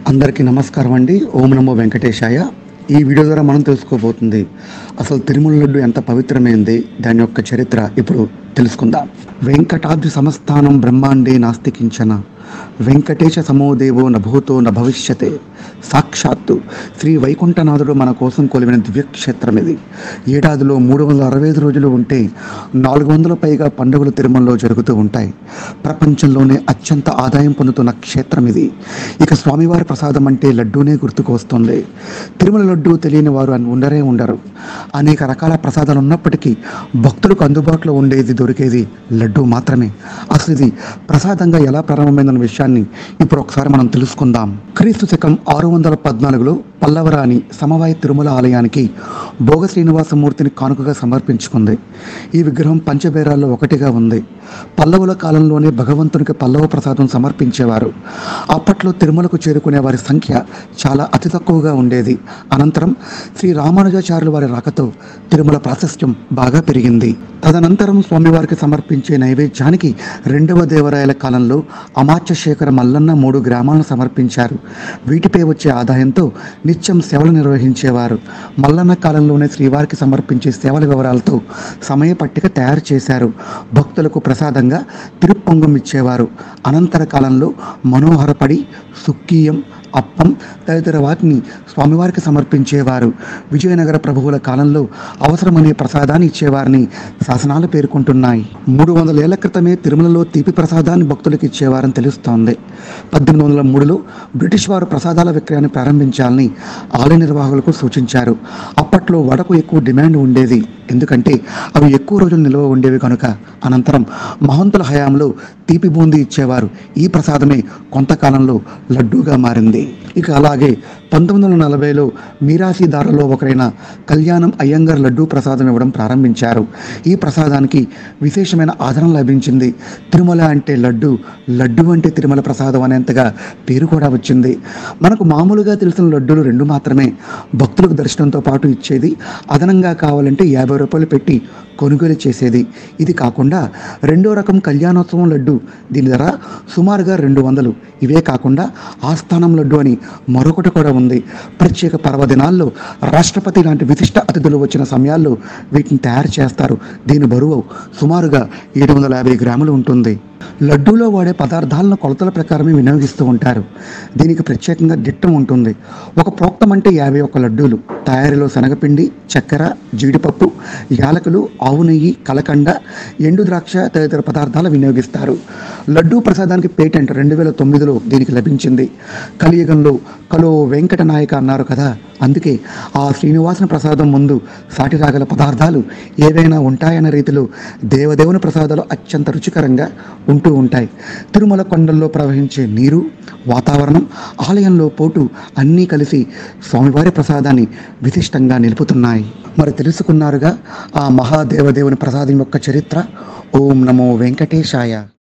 అందరికీ నమస్కారం అండి ఓం నమో వెంకటేశాయ ఈ వీడియో ద్వారా మనం తెలుసుకోబోతుంది అసలు తిరుమల లడ్డు ఎంత పవిత్రమైంది దాని యొక్క చరిత్ర ఇప్పుడు తెలుసుకుందాం వెంకటాద్రి సమస్థానం బ్రహ్మాండే నాస్తికించన వెంకటేశ సమోదేవో నభూతో న భవిష్యతే సాక్షాత్తు శ్రీ వైకుంఠనాథుడు మన కోసం కొలివిన దివ్యక్షేత్రం ఇది ఏడాదిలో మూడు వందల అరవై ఐదు రోజులు ఉంటే నాలుగు వందల పైగా పండుగలు తిరుమలలో జరుగుతూ ఉంటాయి ప్రపంచంలోనే అత్యంత ఆదాయం పొందుతున్న క్షేత్రం ఇది ఇక స్వామివారి ప్రసాదం అంటే లడ్డూనే గుర్తుకు వస్తుంది తిరుమల లడ్డు తెలియని వారు అని ఉండరే ఉండరు అనేక రకాల ప్రసాదాలు ఉన్నప్పటికీ భక్తులకు అందుబాటులో ఉండేది దొరికేది లడ్డు మాత్రమే అసలు ఇది ప్రసాదంగా ఎలా ప్రారంభమైందన్న విషయాన్ని ఇప్పుడు ఒకసారి మనం తెలుసుకుందాం క్రీస్తు శకం ఆరు వందల పద్నాలుగులో పల్లవరాని సమవాయ తిరుమల ఆలయానికి భోగ శ్రీనివాసమూర్తిని కానుకగా సమర్పించుకుంది ఈ విగ్రహం పంచబేరాల్లో ఒకటిగా ఉంది పల్లవుల కాలంలోనే భగవంతునికి పల్లవ ప్రసాదం సమర్పించేవారు అప్పట్లో తిరుమలకు చేరుకునే వారి సంఖ్య చాలా అతి తక్కువగా ఉండేది అనంతరం శ్రీ రామానుజాచార్యుల వారి రాకతో తిరుమల ప్రాశస్త్యం బాగా పెరిగింది తదనంతరం స్వామివారికి సమర్పించే నైవేద్యానికి రెండవ దేవరాయల కాలంలో అమాత్య శేఖర మల్లన్న మూడు గ్రామాలను సమర్పించారు వీటిపై వచ్చే ఆదాయంతో నిత్యం సేవలు నిర్వహించేవారు మల్లన్న కాలంలోనే శ్రీవారికి సమర్పించే సేవల వివరాలతో సమయ పట్టిక తయారు చేశారు భక్తులకు ప్రసాదంగా తిరుప్పొంగం ఇచ్చేవారు అనంతర కాలంలో మనోహరపడి సుక్కీయం అప్పం తదితర వాటిని స్వామివారికి సమర్పించేవారు విజయనగర ప్రభువుల కాలంలో అవసరమనే ప్రసాదాన్ని ఇచ్చేవారిని శాసనాలు పేర్కొంటున్నాయి మూడు వందల ఏళ్ల క్రితమే తిరుమలలో తీపి ప్రసాదాన్ని భక్తులకు ఇచ్చేవారని తెలుస్తోంది పద్దెనిమిది వందల మూడులో బ్రిటిష్ వారు ప్రసాదాల విక్రయాన్ని ప్రారంభించాలని ఆలయ నిర్వాహకులకు సూచించారు అప్పట్లో వడకు ఎక్కువ డిమాండ్ ఉండేది ఎందుకంటే అవి ఎక్కువ రోజులు నిల్వ ఉండేవి కనుక అనంతరం మహంతుల హయాంలో తీపి బూందీ ఇచ్చేవారు ఈ ప్రసాదమే కొంతకాలంలో లడ్డూగా మారింది ఇక అలాగే పంతొమ్మిది వందల నలభైలో మీరాసీదారులో ఒకరైన కళ్యాణం అయ్యంగార్ లడ్డూ ప్రసాదం ఇవ్వడం ప్రారంభించారు ఈ ప్రసాదానికి విశేషమైన ఆదరణ లభించింది తిరుమల అంటే లడ్డు లడ్డు అంటే తిరుమల ప్రసాదం అనేంతగా పేరు కూడా వచ్చింది మనకు మామూలుగా తెలిసిన లడ్డూలు రెండు మాత్రమే భక్తులకు దర్శనంతో పాటు ఇచ్చేది అదనంగా కావాలంటే యాభై రూపాయలు పెట్టి కొనుగోలు చేసేది ఇది కాకుండా రెండో రకం కళ్యాణోత్సవం లడ్డు దీని ధర సుమారుగా రెండు వందలు ఇవే కాకుండా ఆస్థానం లడ్డు అని మరొకటి కూడా ఉంది ప్రత్యేక పర్వదినాల్లో రాష్ట్రపతి లాంటి విశిష్ట అతిథులు వచ్చిన సమయాల్లో వీటిని తయారు చేస్తారు దీని బరువు సుమారుగా ఏడు వందల యాభై గ్రాములు ఉంటుంది లడ్డూలో వాడే పదార్థాలను కొలతల ప్రకారమే వినియోగిస్తూ ఉంటారు దీనికి ప్రత్యేకంగా దిట్టం ఉంటుంది ఒక ప్రోక్తం అంటే యాభై ఒక్క లడ్డూలు తయారీలో శనగపిండి చక్కెర జీడిపప్పు యాలకులు ఆవు నెయ్యి కలకండ ఎండు ద్రాక్ష తదితర పదార్థాలు వినియోగిస్తారు లడ్డూ ప్రసాదానికి పేటెంట్ రెండు వేల తొమ్మిదిలో దీనికి లభించింది కలియుగంలో కలో వెంకట నాయక అన్నారు కదా అందుకే ఆ శ్రీనివాసన ప్రసాదం ముందు సాటి రాగల పదార్థాలు ఏవైనా ఉంటాయన్న రీతిలో దేవదేవుని ప్రసాదాలు అత్యంత రుచికరంగా ఉంటూ ఉంటాయి తిరుమల కొండల్లో ప్రవహించే నీరు వాతావరణం ఆలయంలో పోటు అన్నీ కలిసి స్వామివారి ప్రసాదాన్ని విశిష్టంగా నిలుపుతున్నాయి మరి తెలుసుకున్నారుగా ఆ మహాదేవదేవుని ప్రసాదం యొక్క చరిత్ర ఓం నమో వెంకటేశాయ